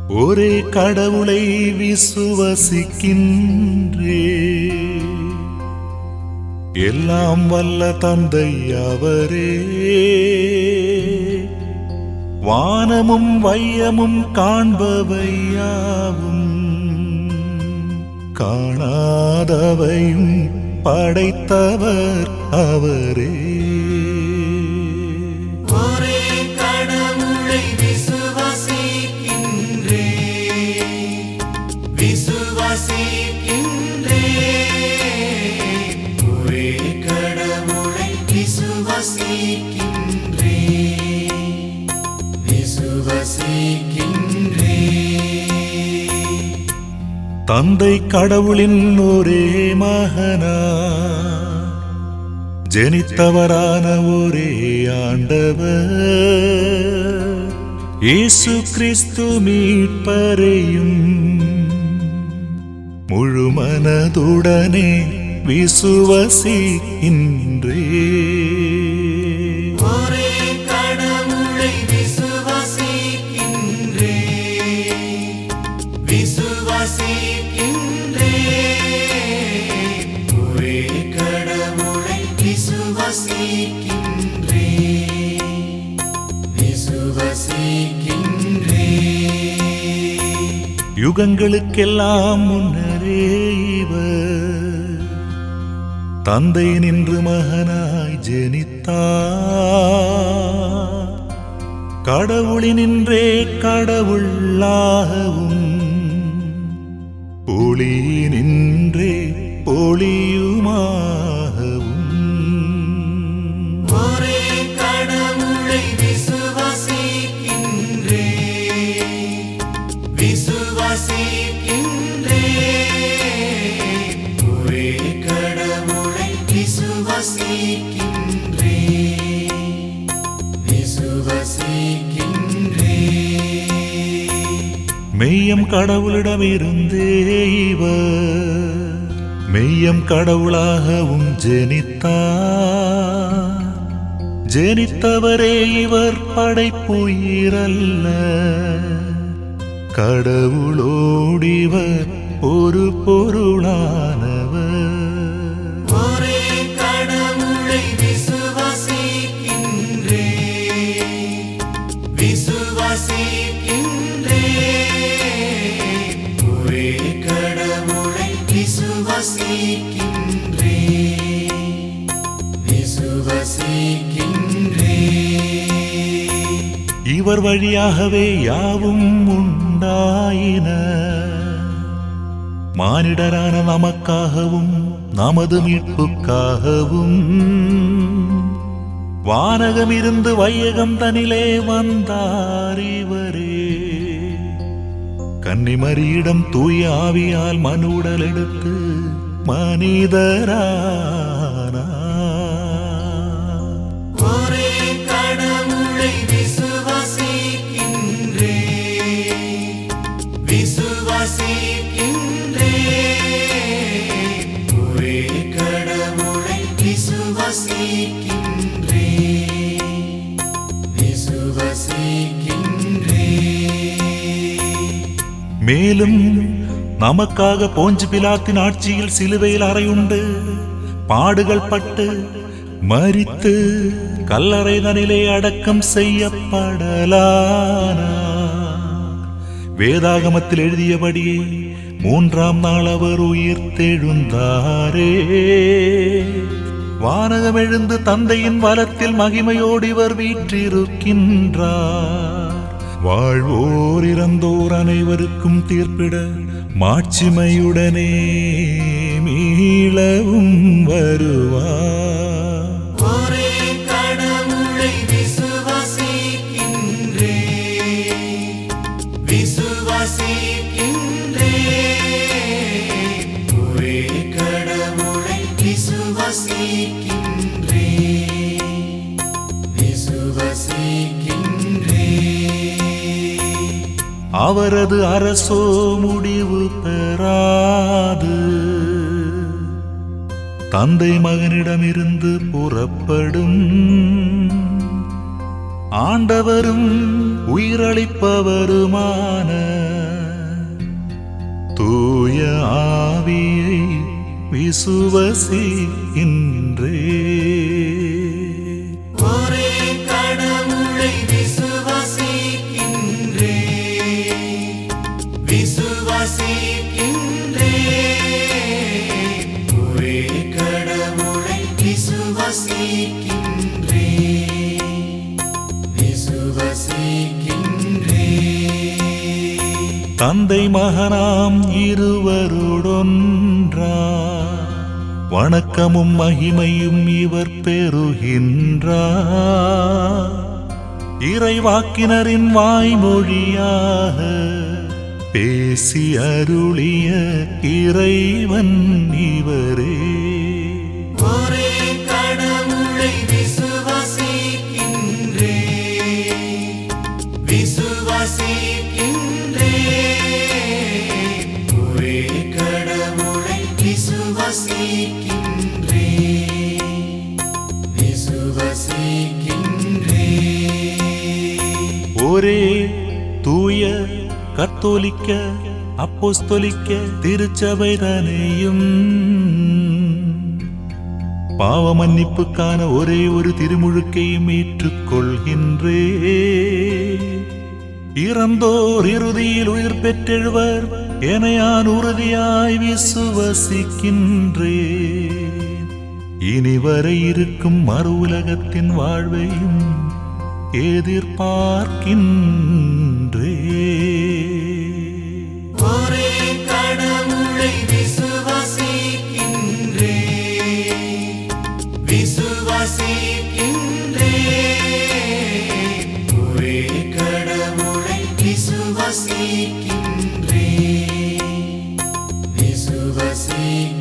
ஒரே கடவுளை விசுவசிக்கின்றே எல்லாம் வல்ல தந்தை அவரே வானமும் வையமும் காண்பவையாவும் காணாதவையும் படைத்தவர் அவரே ஒரே கடவுளை விசுவாசிக்கின்றே விசுவாசிக்கின்றே ஒரே கடவுளை விசுவாசிக்கின்றே விசுவாசிக்கின்றே தந்தை கடவுளின் ஒரே மகனா ஜெனித்தவரான ஒரே ஆண்டவர் இயேசு கிறிஸ்து மீட்பரையும் முழு மனதுடனே விசுவசிக்கின்றே ஒரே கடவுளை விசுவாசிக்கின்றே விசுவாசிக்கின்றே ஒரே கடவுளை விசுவாசிக்கின்றே விசுவாசிக்கின்றே யுகங்களுக்கெல்லாம் முன்னரே இவர் தந்தை நின்று மகனாய் ஜெனித்தார் கடவுளினின்றே கடவுளாகவும் ஒளியினின்றே ஒளியுமாகவும் ஒரே கடவுளை விசுவாசிக்கின்றே விசுவாசிக்கின்றே ஒரே கடவுளை விசுவாசிக்கின்றே விசுவாசிக்கின்றே மெய்யம் கடவுளிடமிருந்தே இவர் மெய்யம் கடவுளாகவும் ஜெனித்தார் ஜெனித்தவரே இவர் படைப்புயிரல்ல கடவுளோடிவர் ஒரு பொருளானவர் ஒரே கடவுளை விசுவாசிக்கின்றே விசுவாசிக்கின்றே ஒரே கடவுளை விசுவாசிக்கின்றே விசுவாசிக்கின்றே இவர் வழியாகவே யாவும் உண்டாயின மானிடரான நமக்காகவும் நமது மீட்புக்காகவும் வானகம் இருந்து வையகம் தனிலே வந்தார் இவரே கன்னிமரியிடம் தூய ஆவியால் மனுடல் எடுத்து மனிதரானார் ஒரே கடவுளை விசுவாசிக்கின்றே விசுவாசிக்கின்றே ஒரே கடவுளை விசுவாசிக்கின்றே விசுவாசிக்கின்றே மேலும் நமக்காக போஞ்சு பிலாத்தின் ஆட்சியில் சிலுவையில் அறையுண்டு பாடுகள் பட்டு மரித்து கல்லறைதனிலே அடக்கம் செய்யப்படலானார் வேதாகமத்தில் எழுதியபடியே மூன்றாம் நாள் அவர் உயிர் தெழுந்தாரே வானகம் எழுந்து தந்தையின் வலத்தில் மகிமையோடு இவர் வீற்றிருக்கின்றார் வாழ்வோர் இறந்தோர் அனைவருக்கும் தீர்ப்பிட மாட்சிமையுடனே மீளவும் வருவார் ஒரே கடவுளை விசுவாசிக்கின்றே விசுவாசிக்கின்றே ஒரே கடவுளை விசுவாசிக்கின்றே விசுவாசிக்கின்றே அவரது அரசோ முடிவு பெறாது தந்தை மகனிடமிருந்து புறப்படும் ஆண்டவரும் உயிரளிப்பவருமான தூய ஆவியை விசுவசிக்கின்றே ஒரே கடவுளை விசுவாசிக்கின்றே விசுவாசிக்கின்றே ஒரே கடவுளை விசுவாசிக்கின்றே விசுவாசிக்கின்றே தந்தை மகனாம் இருவருடொன்றா வணக்கமும் மகிமையும் இவர் பெறுகின்றார் இறைவாக்கினரின் வாய்மொழியாக பேசி அருளிய இறைவன் இவரே ஒரே கடவுளை விசுவாசிக்கின்றே விசுவாசிக்கின்றே ஒரே கடவுளை விசுவாசிக்கின்றே விசுவாசிக்கின்றே ஒரே தூய கத்தோலிக்க அப்போஸ்தோலிக்க திருச்சபை தனையும் பாவ மன்னிப்புக்கான ஒரே ஒரு திருமுழுக்கையும் ஏற்றுக்கொள்கின்றே இறந்தோர் இறுதியில் உயிர் பெற்றெழுவர் என யான் உறுதியாய் விசுவசிக்கின்றே இனி வர இருக்கும் மறு உலகத்தின் வாழ்வையும் எதிர்பார்க்கின்றே ஒரே கடவுளை விசுவாசிக்கின்றே விசுவாசிக்கின்றே ஒரே கடவுளை விசுவாசிக்கின்றே விசுவாசிக்கின்றே